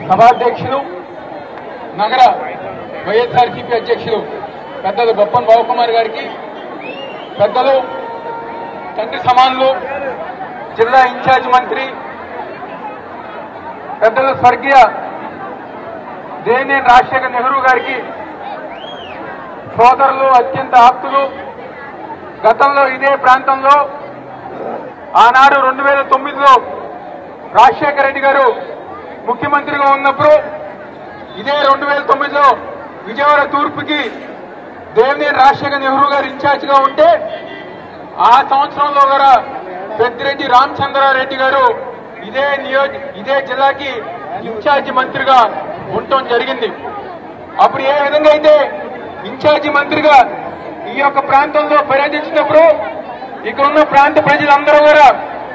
సభాధ్యక్షులు నగర వైఎస్ఆర్సీపీ అధ్యక్షులు పెద్దలు బొప్పన్ బాబుకుమార్ గారికి పెద్దలు తండ్రి సమానులు జిల్లా ఇన్ఛార్జ్ మంత్రి పెద్దలు స్వర్గీయ దేవినేని రాజశేఖర్ నెహ్రూ గారికి సోదరులు అత్యంత ఆప్తులు గతంలో ఇదే ప్రాంతంలో ఆనాడు రెండు వేల తొమ్మిదిలో రాజశేఖర రెడ్డి గారు ముఖ్యమంత్రిగా ఉన్నప్పుడు ఇదే రెండు వేల తొమ్మిదిలో విజయవాడ తూర్పుకి దేవినేని రాజశేఖర్ నెహ్రూ గారు ఇన్ఛార్జ్ గా ఉంటే ఆ సంవత్సరంలో కూడా పెద్దిరెడ్డి రామచంద్రారెడ్డి గారు ఇదే నియోజ ఇదే జిల్లాకి ఇన్ఛార్జి మంత్రిగా ఉండటం జరిగింది అప్పుడు ఏ విధంగా అయితే ఇన్ఛార్జి మంత్రిగా ఈ యొక్క ప్రాంతంలో పర్యటించినప్పుడు ఇక్కడ ఉన్న ప్రాంత ప్రజలందరూ కూడా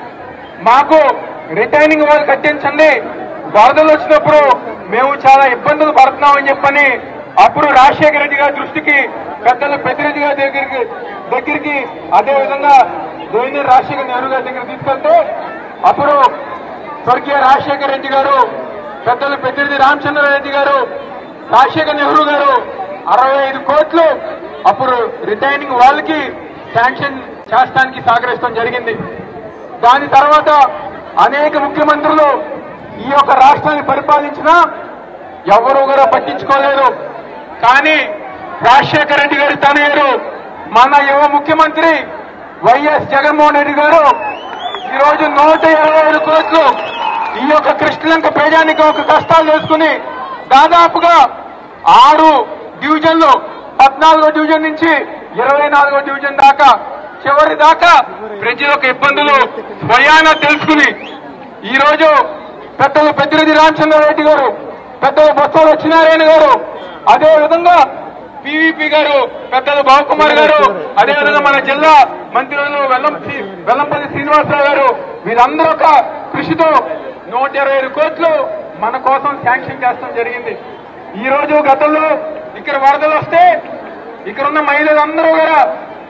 మాకు రిటైనింగ్ వాళ్ళు కట్టించండి వరదలు వచ్చినప్పుడు మేము చాలా ఇబ్బందులు పడుతున్నామని చెప్పని అప్పుడు రాజశేఖర రెడ్డి గారి దృష్టికి పెద్దలు పెద్దిరెడ్డి గారి దగ్గరికి దగ్గరికి అదే విధంగా దేవినేని రాజశేఖర నెహ్రూ గారి దగ్గర తీసుకెళ్తే అప్పుడు స్వర్గీయ రాజశేఖర రెడ్డి గారు పెద్దలు పెద్దిరెడ్డి రామచంద్రారెడ్డి గారు రాజశేఖర నెహ్రూ గారు అరవై ఐదు కోట్లు అప్పుడు రిటైనింగ్ వాళ్ళకి శాంక్షన్ చేస్తానికి సహకరిస్తాం జరిగింది దాని తర్వాత అనేక ముఖ్యమంత్రులు ఈ యొక్క రాష్ట్రాన్ని పరిపాలించినా ఎవరు కూడా పట్టించుకోలేదు కానీ రాజశేఖర రెడ్డి గారి తనయుడు మన యువ ముఖ్యమంత్రి వైఎస్ జగన్మోహన్ రెడ్డి గారు ఈ రోజు నూట ఇరవై ఐదు కోట్లు ఈ యొక్క కృష్ణలంక ప్రజానికి ఒక కష్టాలు చేసుకుని దాదాపుగా ఆరు డివిజన్లు పద్నాలుగో డివిజన్ నుంచి ఇరవై నాలుగో డివిజన్ దాకా చివరి దాకా ప్రజల యొక్క ఇబ్బందులు స్వయాన తెలుసుకుని ఈ రోజు పెద్దలు పెద్దిరెడ్డి రామచంద్రారెడ్డి గారు పెద్దలు బొత్స లక్ష్మీనారాయణ గారు అదే విధంగా పివిపి గారు పెద్దలు బాబుకుమార్ గారు అదే విధంగా మన జిల్లా మంత్రులు వెల్లం వెల్లంపల్లి శ్రీనివాసరావు గారు వీరందరూ ఒక కృషితో నూట ఇరవై ఐదు కోట్లు మన కోసం శాంక్షన్ చేస్తాం జరిగింది ఈ రోజు గతంలో ఇక్కడ వరదలు వస్తే ఇక్కడ ఉన్న మహిళలందరూ కూడా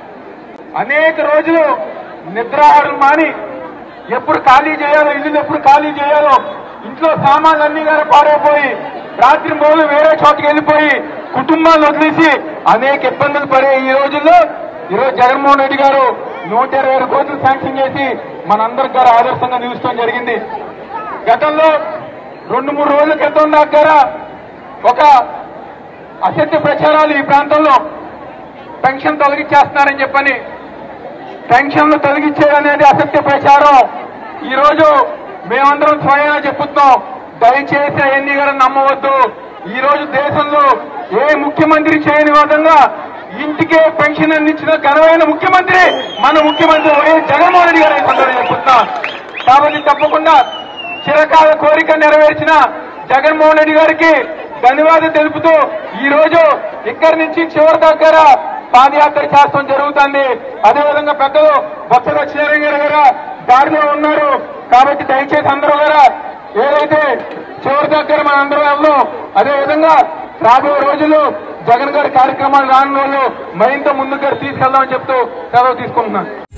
అనేక రోజులు నిద్రాహారం మాని ఎప్పుడు ఖాళీ చేయాలో ఇల్లు ఎప్పుడు ఖాళీ చేయాలో ఇంట్లో సామాన్లన్నీ గారు పాడైపోయి రాత్రి మూలు వేరే చోటుకి వెళ్ళిపోయి కుటుంబాలను వదిలేసి అనేక ఇబ్బందులు పడే ఈ రోజుల్లో ఈరోజు జగన్మోహన్ రెడ్డి గారు నూట ఇరవై ఐదు కోట్లు శాంక్షన్ చేసి మనందరికి గారు ఆదర్శంగా నిలుస్తాం జరిగింది గతంలో రెండు మూడు రోజుల క్రితం దాకా ఒక అసత్య ప్రచారాలు ఈ ప్రాంతంలో పెన్షన్ తొలగించేస్తున్నారని చెప్పని పెన్షన్లు తొలగించేదనేది అసత్య ప్రచారం ఈ రోజు మేమందరం స్వయంగా చెప్పుతున్నాం దయచేసి అవన్నీ కూడా నమ్మవద్దు ఈ రోజు దేశంలో ఏ ముఖ్యమంత్రి చేయని విధంగా ఇంటికే పెన్షన్ అందించిన ఘనమైన ముఖ్యమంత్రి మన ముఖ్యమంత్రి వైఎస్ జగన్మోహన్ రెడ్డి గారు ఈ సందర్భంగా చెప్పుతున్నాం కాబట్టి తప్పకుండా చిరకాల కోరిక నెరవేర్చిన జగన్మోహన్ రెడ్డి గారికి ధన్యవాదాలు తెలుపుతూ ఈ రోజు ఇక్కడి నుంచి చివరి దగ్గర పాదయాత్ర చేస్తాం జరుగుతుంది అదేవిధంగా పెద్దలు బొత్స లక్ష్మీనారాయణ గారు కూడా దారిలో ఉన్నారు కాబట్టి దయచేసి అందరూ కూడా ఏదైతే చివరి దగ్గర మన అందరూ వెళ్దాం అదేవిధంగా రాబోయే రోజుల్లో జగన్ గారి కార్యక్రమాలు రానున్న వాళ్ళు మరింత ముందుకు తీసుకెళ్దామని చెప్తూ సెలవు తీసుకుంటున్నాను